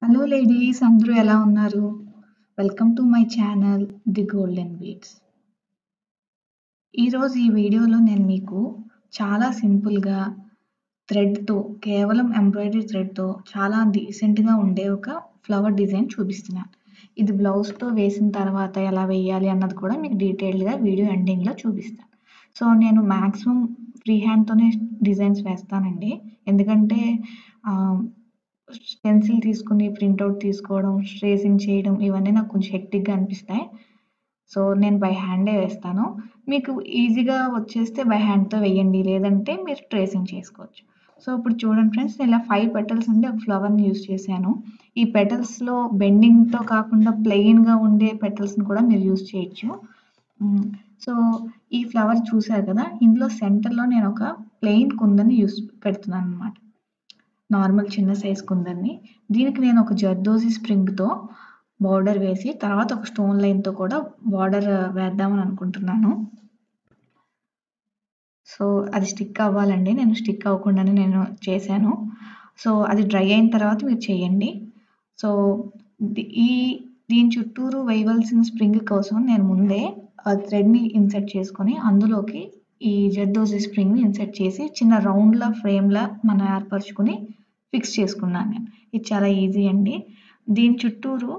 Hello ladies అందరూ ఎలా ఉన్నారు? Welcome to my channel the golden beads. ఈరోజు ఈ వీడియోలో నేను మీకు చాలా సింపుల్‌గా థ్రెడ్‌తో కేవలం ఎంబ్రాయిడరీ థ్రెడ్‌తో చాలా డీసెంట్‌గా ఉండే ఒక ఫ్లవర్ డిజైన్ చూపిస్తున్నాను. ఇది బ్లౌజ్‌తో వేసిన తర్వాత ఎలా వేయాలి అన్నది కూడా మీకు డీటెయిల్డ్‌గా వీడియో ఎండింగ్‌లో చూపిస్తాను. సో, నేను మాక్సిమం ఫ్రీ హ్యాండ్‌తోనే డిజైన్స్ వేస్తానండి. ఎందుకంటే ఆహ్, పెన్సిల్ తీసుకొని ప్రింటౌట్ తీసుకోవడం, ట్రేసింగ్ చేయడం ఇవన్నీ నాకు కొంచెం హెక్టిక్‌గా అనిపిస్తాయి. సో, నేను బై హ్యాండే వేస్తాను. మీకు ఈజీగా వచ్చేస్తే బై హ్యాండ్‌తో వేయండి. లేదంటే మీరు ట్రేసింగ్ చేసుకోవచ్చు. సో, ఇప్పుడు చూడండి ఫ్రెండ్స్ నేను ఇలా 5 పెటల్స్ ఉండే ఒక ఫ్లవర్‌ని యూజ్ చేశాను. ఈ పెటల్స్‌లో బెండింగ్‌తో కాకుండా ప్లెయిన్‌గా ఉండే పెటల్స్‌ని కూడా మీరు యూజ్ చేయొచ్చు. హ్మ్. సో, ఈ ఫ్లవర్ చూసారు కదా! ఇందులో సెంటర్‌లో నేను ఒక ప్లెయిన్ కుందన్ని యూజ్ పెడుతున్నానన్నమాట. నార్మల్ చిన్న సైజ్ కుందన్ని. దీనికి నేను ఒక జర్దోసి స్ప్రింగ్‌తో బోర్డర్ వేసి తర్వాత ఒక స్టోన్ లైన్‌తో కూడా బోర్డర్ వేద్దామని అనుకుంటున్నాను. సో, అది స్టిక్ అవ్వాలండి. నేను స్టిక్ అవ్వకుండానే నేను చేశాను. సో, అది డ్రై అయిన తర్వాత మీరు చేయండి. సో, ది ఈ దీని చుట్టూరు వేయవలసిన స్ప్రింగ్ కోసం నేను ముందే ఆ థ్రెడ్‌ని ఇన్సర్ట్ చేసుకొని అందులోకి ఈ జర్దోసి స్ప్రింగ్‌ని ఇన్సర్ట్ చేసి చిన్న రౌండ్‌లా ఫ్రేమ్‌లా మనం ఏర్పరుచుకొని ఫిక్స్ చేసుకున్నాను నేను. ఇది చాలా ఈజీ అండి. దీని చుట్టూరు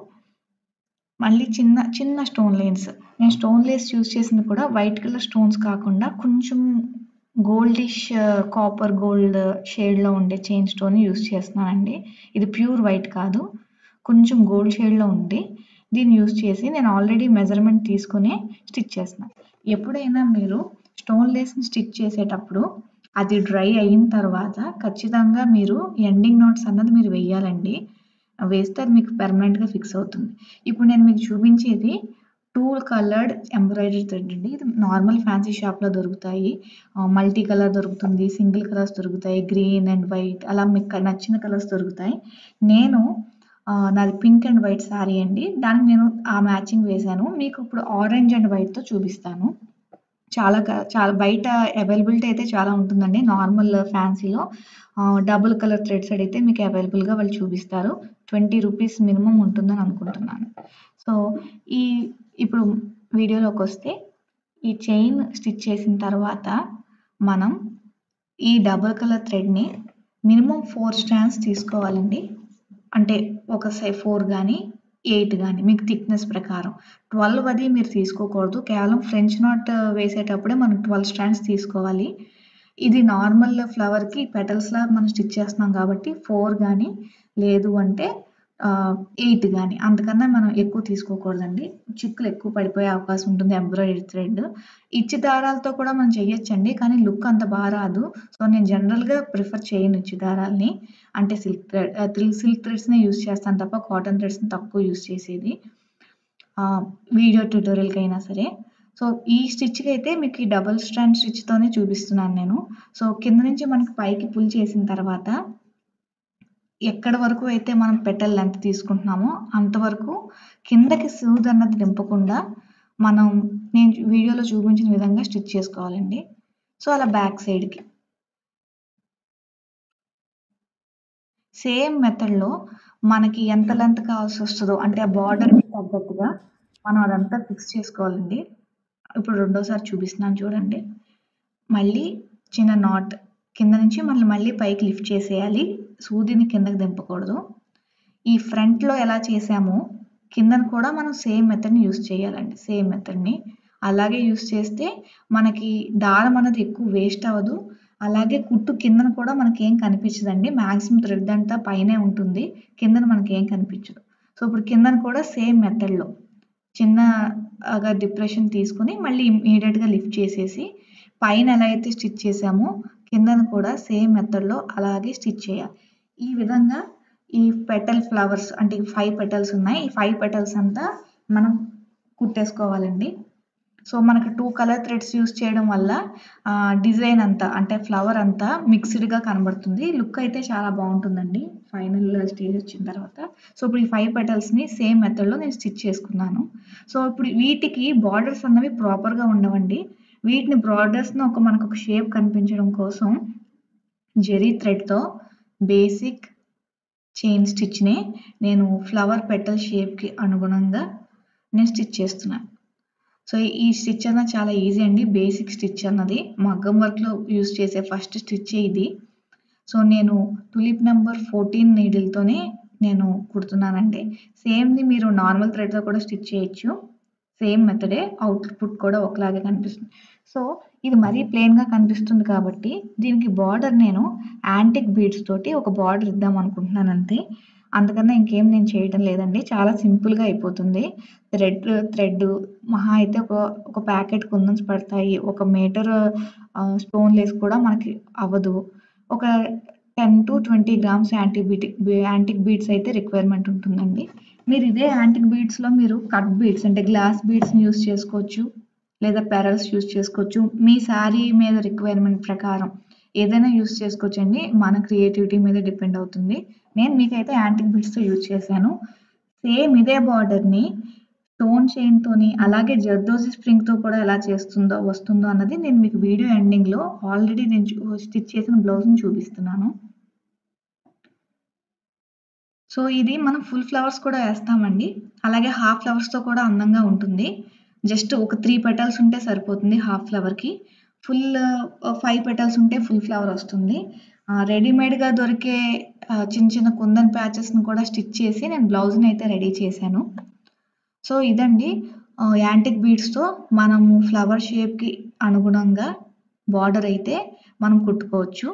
మళ్ళీ చిన్న చిన్న స్టోన్ లైన్స్. నేను స్టోన్ లేస్ యూజ్ చేసింది కూడా వైట్ కలర్ స్టోన్స్ కాకుండా కొంచెం గోల్డిష్ కాపర్ గోల్డ్ షేడ్‌లో ఉండే చైన్ స్టోన్ యూజ్ చేస్తున్నానండి. ఇది ప్యూర్ వైట్ కాదు. కొంచెం గోల్డ్ షేడ్‌లో ఉంది. దీన్ని యూజ్ చేసి నేను ఆల్రెడీ మెజర్‌మెంట్ తీసుకొనే స్టిచ్ చేస్తున్నాను. ఎప్పుడైనా మీరు స్టోన్ లేస్‌ని స్టిచ్ చేసేటప్పుడు అది డ్రై అయిన తర్వాత ఖచ్చితంగా మీరు ఎండింగ్ నాట్స్ అన్నది మీరు వేయాలండి. వేస్తే అది మీకు పర్మనెంట్‌గా ఫిక్స్ అవుతుంది. ఇప్పుడు నేను మీకు చూపించేది 2 కలర్డ్ ఎంబ్రాయిడరీ థ్రెడ్ అండి. ఇది నార్మల్ ఫ్యాన్సీ షాప్‌లో దొరుకుతాయి. ఆహ్, మల్టీ కలర్ దొరుకుతుంది. సింగిల్ కలర్స్ దొరుకుతాయి. గ్రీన్ అండ్ వైట్ అలా మీకు నచ్చిన కలర్స్ దొరుకుతాయి. నేను ఆహ్, నాది పింక్ అండ్ వైట్ సారీ అండి. దానికి నేను ఆ మ్యాచింగ్ వేశాను. మీకు ఇప్పుడు ఆరెంజ్ అండ్ వైట్‌తో చూపిస్తాను. చాలా క చాలా బయట అవైలబిలిటీ అయితే చాలా ఉంటుందండి. నార్మల్ ఫ్యాన్సీలో ఆహ్, డబుల్ కలర్ థ్రెడ్స్ అడిగితే మీకు అవైలబుల్‌గా వాళ్ళు చూపిస్తారు. 20 రూపీస్ మినిమమ్ ఉంటుందని అనుకుంటున్నాను. సో, ఈ ఇప్పుడు వీడియోలోకొస్తే ఈ చైన్ స్టిచ్ చేసిన తర్వాత మనం ఈ డబుల్ కలర్ థ్రెడ్‌ని మినిమమ్ 4 స్ట్రాండ్స్ తీసుకోవాలండి. అంటే ఒక సై 4 గాని, 8 గాని మీకు థిక్‌నెస్ ప్రకారం. 12 అది మీరు తీసుకోకూడదు. కేవలం ఫ్రెంచ్ నాట్ వేసేటప్పుడే మనం 12 స్ట్రాండ్స్ తీసుకోవాలి. ఇది నార్మల్ ఫ్లవర్‌కి పెటల్స్‌లా మనం స్టిచ్ చేస్తున్నాం కాబట్టి 4 గాని లేదు అంటే ఆహ్, 8 గాని అంతకన్నా మనం ఎక్కువ తీసుకోకూడదండి. చిక్కులు ఎక్కువ పడిపోయే అవకాశం ఉంటుంది ఎంబ్రాయిడరీ థ్రెడ్. ఇచ్చి దారాలతో కూడా మనం చేయొచ్చండి. కానీ లుక్ అంత బా రాదు. సో, నేను జనరల్‌గా ప్రిఫర్ చేయను ఇచ్చి దారాల్ని. అంటే silk thread ah, three silk థ్రెడ్స్‌నే యూజ్ చేస్తాను తప్ప కాటన్ థ్రెడ్స్‌ని తక్కువ యూజ్ చేసేది. ఆహ్, వీడియో ట్యుటోరియల్‌కైనా సరే. సో, ఈ స్టిచ్‌కైతే మీకు ఈ డబుల్ స్ట్రాండ్ స్టిచ్‌తోనే చూపిస్తున్నాను నేను. సో, కింద నుంచి మనకి పైకి పుల్ చేసిన తర్వాత ఎక్కడి వరకు అయితే మనం పెటల్ లెంత్ తీసుకుంటున్నామో అంతవరకు కిందకి సూది అన్నది దింపకుండా మనం నేను వీడియోలో చూపించిన విధంగా స్టిచ్ చేసుకోవాలండి. సో, అలా బ్యాక్ సైడ్‌కి. సేమ్ మెథడ్‌లో మనకి ఎంత లెంత్ కావాల్సొస్తదో అంటే ఆ బోర్డర్‌కి తగ్గట్టుగా మనం అదంతా ఫిక్స్ చేసుకోవాలండి. ఇప్పుడు రెండోసారి చూపిస్తున్నాను చూడండి. మళ్ళీ చిన్న నాట్ కింద నుంచి మళ్ళీ మళ్ళీ పైకి లిఫ్ట్ చేసేయాలి. సూదిని కిందకి దింపకూడదు. ఈ ఫ్రంట్‌లో ఎలా చేసామో కిందన కూడా మనం సేమ్ మెథడ్‌ని యూజ్ చేయాలండి. సేమ్ మెథడ్‌ని. అలాగే యూజ్ చేస్తే మనకి దారం అనేది ఎక్కువ వేస్ట్ అవ్వదు. అలాగే కుట్టు కిందన కూడా మనకేం కనిపించదండి. మాక్సిమం థ్రెడ్ అంతా పైనే ఉంటుంది. కిందన మనకేం కనిపించదు. సో, ఇప్పుడు కిందన కూడా సేమ్ మెథడ్‌లో చిన్నగా డిప్రెషన్ తీసుకొని మళ్ళీ ఇమ్మీడియేట్‌గా లిఫ్ట్ చేసేసి పైన ఎలా అయితే స్టిచ్ చేసామో కిందన కూడా సేమ్ మెథడ్‌లో అలాగే స్టిచ్ చేయాలి. ఈ విధంగా ఈ పెటల్ ఫ్లవర్స్ అంటే 5 పెటల్స్ ఉన్నాయి. ఈ 5 పెటల్స్ అంతా మనం కుట్టేసుకోవాలండి. సో, మనకు 2 కలర్ థ్రెడ్స్ యూజ్ చేయడం వల్ల ఆహ్, డిజైన్ అంతా అంటే ఫ్లవర్ అంతా మిక్స్‌డ్‌గా కనబడుతుంది. లుక్ అయితే చాలా బావుంటుందండి. ఫైనల్ స్టేజ్ వచ్చిన తర్వాత. సో, ఇప్పుడు ఈ 5 పెటల్స్‌ని సేమ్ మెథడ్‌లో నేను స్టిచ్ చేసుకున్నాను. సో, ఇప్పుడు వీటికి బోర్డర్స్ అన్నవి ప్రాపర్‌గా ఉండవండి. వీటిని బోర్డర్స్‌ని ఒక మనకొక షేప్ కనిపించడం కోసం జెరీ థ్రెడ్‌తో బేసిక్ చైన్ స్టిచ్‌ని నేను ఫ్లవర్ పెటల్ షేప్‌కి అనుగుణంగా నేను స్టిచ్ చేస్తున్నాను. సో, ఈ స్టిచ్ అన్నది చాలా ఈజీ అండి. బేసిక్ స్టిచ్ అన్నది. మగ్గం వర్క్‌లో యూజ్ చేసే ఫస్ట్ స్టిచ్చే ఇది. సో, నేను టులిప్ నంబర్ 14 నీడిల్‌తోనే నేను కుడుతున్నానండి. సేమ్‌ది మీరు నార్మల్ థ్రెడ్‌తో కూడా స్టిచ్ చేయొచ్చు. సేమ్ మెథడే. అవుట్‌పుట్ కూడా ఒకలాగే కనిపిస్తుంది. సో, ఇది మరీ ప్లెయిన్‌గా కనిపిస్తుంది కాబట్టి దీనికి బార్డర్ నేను యాంటిక్ బీడ్స్ తోటి ఒక బార్డర్ ఇద్దాం అనుకుంటున్నాను అంతే. అంతకన్నా ఇంకేం నేను చేయటం లేదండి. చాలా సింపుల్‌గా అయిపోతుంది. థ్రెడ్ థ్రెడ్ మహా అయితే ఒక ఒక ప్యాకెట్ కుందన్స్ పడతాయి. ఒక మీటర్ ఆహ్, స్టోన్ లేస్ కూడా మనకి అవ్వదు. ఒక 10-20 గ్రామ్స్ యాంటిక్ బీటిక్ యాంటిక్ బీడ్స్ అయితే రిక్వైర్మెంట్ ఉంటుందండి. మీరు ఇదే యాంటిక్ బీడ్స్‌లో మీరు కట్ బీడ్స్ అంటే గ్లాస్ బీడ్స్‌ని యూజ్ చేసుకోవచ్చు. లేదా పెరల్స్ యూజ్ చేసుకోవచ్చు. మీ శారీ మీద రిక్వైర్మెంట్ ప్రకారం ఏదైనా యూజ్ చేసుకోవచ్చండి. మన క్రియేటివిటీ మీద డిపెండ్ అవుతుంది. నేను మీకైతే యాంటిక్ బీడ్స్‌తో యూజ్ చేశాను. సేమ్ ఇదే బార్డర్‌ని స్టోన్ చైన్‌తోని అలాగే జర్దోసి స్ప్రింగ్‌తో కూడా ఎలా చేస్తుందో వస్తుందో అన్నది నేను మీకు వీడియో ఎండింగ్‌లో ఆల్రెడీ నేను చు స్టిచ్ చేసిన బ్లౌజ్‌ని చూపిస్తున్నాను. సో, ఇది మనం ఫుల్ ఫ్లవర్స్ కూడా ఏస్తామండి. అలాగే హాఫ్ ఫ్లవర్స్‌తో కూడా అందంగా ఉంటుంది. జస్ట్ ఒక 3 పెటల్స్ ఉంటే సరిపోతుంది హాఫ్ ఫ్లవర్‌కి. ఫుల్ ఆహ్, 5 పెటల్స్ ఉంటే ఫుల్ ఫ్లవర్ వస్తుంది. ఆహ్, రెడీమేడ్‌గా దొరికే ఆహ్, చిన్న చిన్న కుందన్ ప్యాచెస్‌ని కూడా స్టిచ్ చేసి నేను బ్లౌజ్‌ని అయితే రెడీ చేశాను. సో, ఇదండి ఆహ్, యాంటిక్ బీడ్స్‌తో మనము ఫ్లవర్ షేప్‌కి అనుగుణంగా బార్డర్ అయితే మనం కుట్టుకోవచ్చు.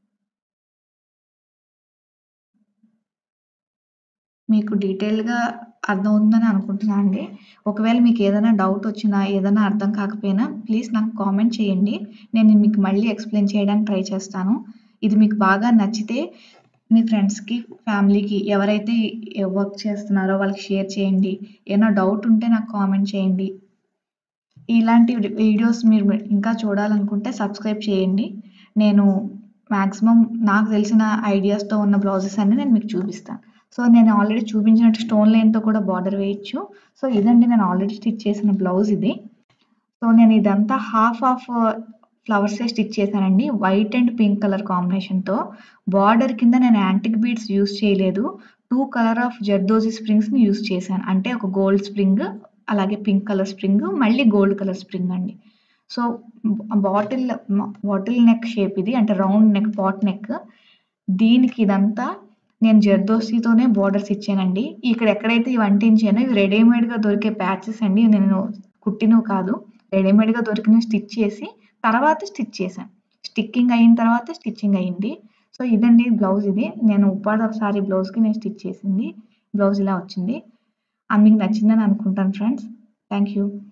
మీకు డీటెయిల్‌గా అర్థమవుతుందని అనుకుంటున్నాను అండి. ఒకవేళ మీకు ఏదైనా డౌట్ వచ్చినా, ఏదైనా అర్థం కాకపోయినా ప్లీజ్ నాకు కామెంట్ చేయండి. నేను మీకు మళ్ళీ ఎక్స్‌ప్లెయిన్ చేయడానికి ట్రై చేస్తాను. ఇది మీకు బాగా నచ్చితే మీ ఫ్రెండ్స్‌కి, ఫ్యామిలీకి ఎవరైతే వర్క్ చేస్తున్నారో వాళ్ళకి షేర్ చేయండి. ఏమైనా డౌట్ ఉంటే నాకు కామెంట్ చేయండి. ఇలాంటి వీడియోస్ మీరు ఇంకా చూడాలనుకుంటే సబ్స్క్రైబ్ చేయండి. నేను మాక్సిమం నాకు తెలిసిన ఐడియాస్‌తో ఉన్న బ్లౌజెస్ అన్నీ నేను మీకు చూపిస్తాను. సో, నేను ఆల్రెడీ చూపించినట్టు స్టోన్ లైన్‌తో కూడా బార్డర్ వేయొచ్చు. సో, ఇదండి నేను ఆల్రెడీ స్టిచ్ చేసిన బ్లౌజ్ ఇది. సో, నేను ఇదంతా హాఫ్ హాఫ్ ఫ్లవర్సే స్టిచ్ చేశానండి. వైట్ అండ్ పింక్ కలర్ కాంబినేషన్‌తో. బార్డర్ కింద నేను యాంటిక్ బీడ్స్ యూజ్ చేయలేదు. 2 కలర్ ఆఫ్ జర్దోసి స్ప్రింగ్స్‌ని యూజ్ చేశాను. అంటే ఒక గోల్డ్ స్ప్రింగ్, అలాగే పింక్ కలర్ స్ప్రింగ్, మళ్ళీ గోల్డ్ కలర్ స్ప్రింగ్ అండి. సో, బాటిల్ మ బాటిల్ నెక్ షేప్ ఇది. అంటే రౌండ్ నెక్, పాట్ నెక్. దీనికి ఇదంతా నేను జర్దోసితోనే బోర్డర్స్ ఇచ్చానండి. ఇక్కడ ఎక్కడైతే ఇవి అంటించానో ఇవి రెడీమేడ్‌గా దొరికే ప్యాచెస్ అండి. నేను కుట్టినవి కాదు. రెడీమేడ్‌గా దొరికినవి స్టిచ్ చేసి తర్వాత స్టిచ్ చేశాను. స్టిక్కింగ్ అయిన తర్వాత స్టిచ్చింగ్ అయింది. సో, ఇదండి బ్లౌజ్ ఇది. నేను ఉప్పాడ సారీ బ్లౌజ్‌కి నేను స్టిచ్ చేసింది. బ్లౌజ్ ఇలా వచ్చింది. అది మీకు నచ్చిందని అనుకుంటాను ఫ్రెండ్స్. Thank you.